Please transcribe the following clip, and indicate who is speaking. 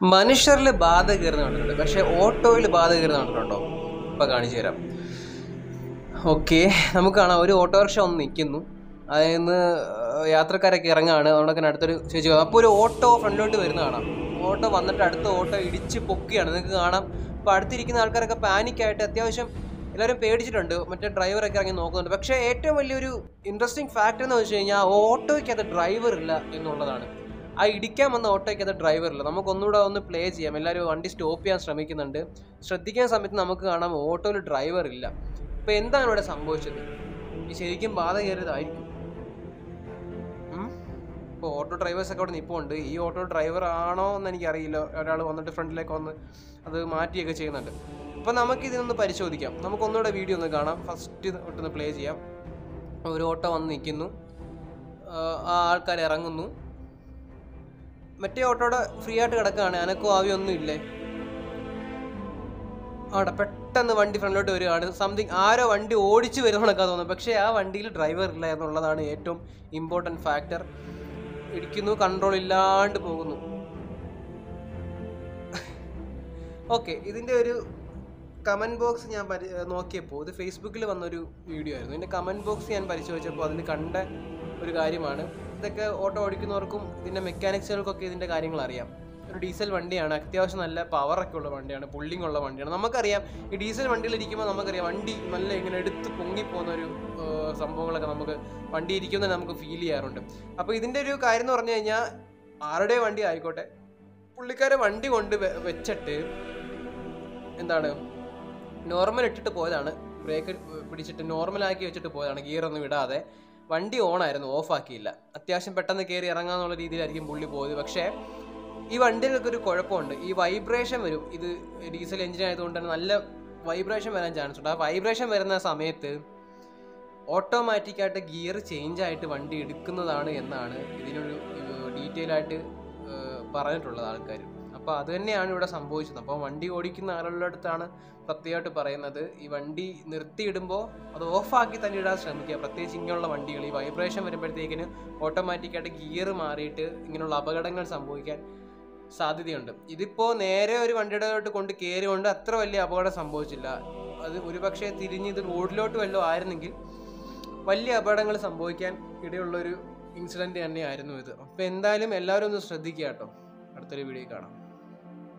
Speaker 1: മനുഷ്യരിൽ ബാധ കയറുന്ന കണ്ടിട്ടുണ്ട് പക്ഷെ ഓട്ടോയിൽ ബാധ കയറുന്ന കണ്ടിട്ടുണ്ടോ ഇപ്പം കാണിച്ചു തരാം ഓക്കെ നമുക്ക് കാണാം ഒരു ഓട്ടോറിക്ഷ ഒന്ന് നിൽക്കുന്നു അതിൽ നിന്ന് യാത്രക്കാരൊക്കെ ഇറങ്ങുകയാണ് അവിടെ അടുത്തൊരു ചേച്ചി വന്നു. അപ്പോൾ ഒരു ഓട്ടോ ഫ്രണ്ടിലോട്ട് വരുന്ന കാണാം ഓട്ടോ വന്നിട്ട് അടുത്ത ഓട്ടോ ഇടിച്ച് പൊക്കിയാണ് നിങ്ങൾക്ക് കാണാം അപ്പോൾ അടുത്തിരിക്കുന്ന ആൾക്കാരൊക്കെ പാനിക്കായിട്ട് അത്യാവശ്യം എല്ലാവരും പേടിച്ചിട്ടുണ്ട് മറ്റേ ഡ്രൈവറൊക്കെ ഇറങ്ങി നോക്കുന്നുണ്ട് പക്ഷേ ഏറ്റവും വലിയൊരു ഇൻട്രസ്റ്റിംഗ് ഫാക്ടർ എന്ന് വെച്ച് കഴിഞ്ഞാൽ ഓട്ടോയ്ക്കകത്ത് ഡ്രൈവർ ഇല്ല എന്നുള്ളതാണ് ആ ഇടിക്കാൻ വന്ന ഓട്ടോയ്ക്കകത്ത് ഡ്രൈവർ ഇല്ല നമുക്കൊന്നുകൂടെ ഒന്ന് പ്ലേ ചെയ്യാം എല്ലാവരും വണ്ടി സ്റ്റോപ്പ് ചെയ്യാൻ ശ്രമിക്കുന്നുണ്ട് ശ്രദ്ധിക്കുന്ന സമയത്ത് നമുക്ക് കാണാം ഓട്ടോയിൽ ഡ്രൈവർ ഇല്ല അപ്പോൾ എന്താണ് ഇവിടെ സംഭവിച്ചത് ഈ ശരിക്കും ബാധ കയറിയതായിരിക്കും ഇപ്പോൾ ഓട്ടോ ഡ്രൈവേഴ്സൊക്കെ അവിടെ നിൽപ്പുണ്ട് ഈ ഓട്ടോ ഡ്രൈവർ ആണോ എന്ന് എനിക്കറിയില്ല ഒരാൾ വന്നിട്ട് ഫ്രണ്ടിലേക്ക് വന്ന് അത് മാറ്റിയൊക്കെ ചെയ്യുന്നുണ്ട് അപ്പോൾ നമുക്ക് ഇതിനൊന്ന് പരിശോധിക്കാം നമുക്ക് ഒന്നുകൂടെ വീഡിയോ ഒന്ന് കാണാം ഫസ്റ്റ് തൊട്ടൊന്ന് പ്ലേ ചെയ്യാം ഒരു ഓട്ടോ വന്ന് നിൽക്കുന്നു ആ ആൾക്കാർ ഇറങ്ങുന്നു മറ്റേ ഓട്ടോടെ ഫ്രീ ആയിട്ട് കിടക്കുകയാണ് അനക്കോ ആവിയോ ഒന്നും ഇല്ലേ അവിടെ പെട്ടെന്ന് വണ്ടി ഫ്രണ്ടിലോട്ട് വരികയാണ് സംതിങ് ആരോ വണ്ടി ഓടിച്ച് വരുന്ന കണക്കാ തോന്നുന്നത് പക്ഷേ ആ വണ്ടിയിൽ ഡ്രൈവർ ഇല്ല എന്നുള്ളതാണ് ഏറ്റവും ഇമ്പോർട്ടൻറ്റ് ഫാക്ടർ ഇടിക്കുന്നു കൺട്രോൾ ഇല്ലാണ്ട് പോകുന്നു ഓക്കെ ഇതിൻ്റെ ഒരു കമൻറ്റ് ബോക്സ് ഞാൻ പരി നോക്കിയപ്പോൾ ഇത് ഫേസ്ബുക്കിൽ വന്നൊരു വീഡിയോ ആയിരുന്നു ഇതിൻ്റെ കമൻറ്റ് ബോക്സ് ഞാൻ പരിശോധിച്ചപ്പോൾ അതിൽ കണ്ട ഒരു കാര്യമാണ് ഇതൊക്കെ ഓട്ടോ ഓടിക്കുന്നവർക്കും ഇതിൻ്റെ മെക്കാനിക്സുകൾക്കൊക്കെ ഇതിൻ്റെ കാര്യങ്ങൾ അറിയാം ഒരു ഡീസൽ വണ്ടിയാണ് അത്യാവശ്യം നല്ല പവറൊക്കെ ഉള്ള വണ്ടിയാണ് പുള്ളിങ് ഉള്ള വണ്ടിയാണ് നമുക്കറിയാം ഈ ഡീസൽ വണ്ടിയിൽ ഇരിക്കുമ്പോൾ നമുക്കറിയാം വണ്ടി നല്ല ഇങ്ങനെ എടുത്ത് പൊങ്ങിപ്പോകുന്ന ഒരു ഏഹ്, സംഭവങ്ങളൊക്കെ നമുക്ക് വണ്ടി ഇരിക്കുന്നത് നമുക്ക് ഫീൽ ചെയ്യാറുണ്ട് അപ്പോൾ ഇതിൻ്റെ ഒരു കാര്യം എന്ന് പറഞ്ഞു കഴിഞ്ഞാൽ ആരുടെ വണ്ടി ആയിക്കോട്ടെ പുള്ളിക്കാരെ വണ്ടി കൊണ്ട് വെ- വെച്ചിട്ട് എന്താണ് നോർമൽ ഇട്ടിട്ട് പോയതാണ് ബ്രേക്ക് പിടിച്ചിട്ട് നോർമലാക്കി വെച്ചിട്ട് പോയതാണ് ഗിയർ ഒന്നും ഇടാതെ വണ്ടി ഓണായിരുന്നു ഓഫാക്കിയില്ല അത്യാവശ്യം പെട്ടെന്ന് കയറി ഇറങ്ങാന്നുള്ള രീതിയിലായിരിക്കും പുള്ളി പോയത് പക്ഷേ ഈ വണ്ടികൾക്ക് ഒരു കുഴപ്പമുണ്ട് ഈ വൈബ്രേഷൻ വരും ഇത് ഡീസൽ എഞ്ചിൻ ആയതുകൊണ്ട് തന്നെ നല്ല വൈബ്രേഷൻ വരാൻ ചാൻസ് ഉണ്ട് ആ വൈബ്രേഷൻ വരുന്ന സമയത്ത് ഓട്ടോമാറ്റിക്കായിട്ട് ഗിയർ ചേഞ്ച് ആയിട്ട് വണ്ടി എടുക്കുന്നതാണ് എന്നാണ് ഇതിനൊരു ഡീറ്റെയിൽ ആയിട്ട് ഏഹ്, പറഞ്ഞിട്ടുള്ളത് ആൾക്കാർ അപ്പോൾ അത് തന്നെയാണ് ഇവിടെ സംഭവിച്ചത് അപ്പോൾ വണ്ടി ഓടിക്കുന്ന ആളുകളുടെ അടുത്താണ് പ്രത്യേകമായിട്ട് പറയുന്നത് ഈ വണ്ടി നിർത്തിയിടുമ്പോൾ അത് ഓഫാക്കി തന്നെ ഇടാൻ ശ്രമിക്കുക പ്രത്യേകിച്ച് ഇങ്ങനെയുള്ള വണ്ടികൾ ഈ വൈബ്രേഷൻ വരുമ്പോഴത്തേക്കിന് ഓട്ടോമാറ്റിക്കായിട്ട് ഗിയർ മാറിയിട്ട് ഇങ്ങനെയുള്ള അപകടങ്ങൾ സംഭവിക്കാൻ സാധ്യതയുണ്ട് ഇതിപ്പോൾ നേരെ ഒരു വണ്ടിയുടെ കൊണ്ട് കയറിയോണ്ട് അത്ര വലിയ അപകടം സംഭവിച്ചില്ല അത് ഒരുപക്ഷെ തിരിഞ്ഞ് ഇത് റോഡിലോട്ട് വല്ലതും ആയിരുന്നെങ്കിൽ വലിയ അപകടങ്ങൾ സംഭവിക്കാൻ ഇടയുള്ളൊരു ഇൻസിഡൻറ്റ് തന്നെയായിരുന്നു ഇത് അപ്പോൾ എന്തായാലും എല്ലാവരും ഒന്ന് ശ്രദ്ധിക്കുക കേട്ടോ അടുത്തൊരു വീഡിയോ കാണാം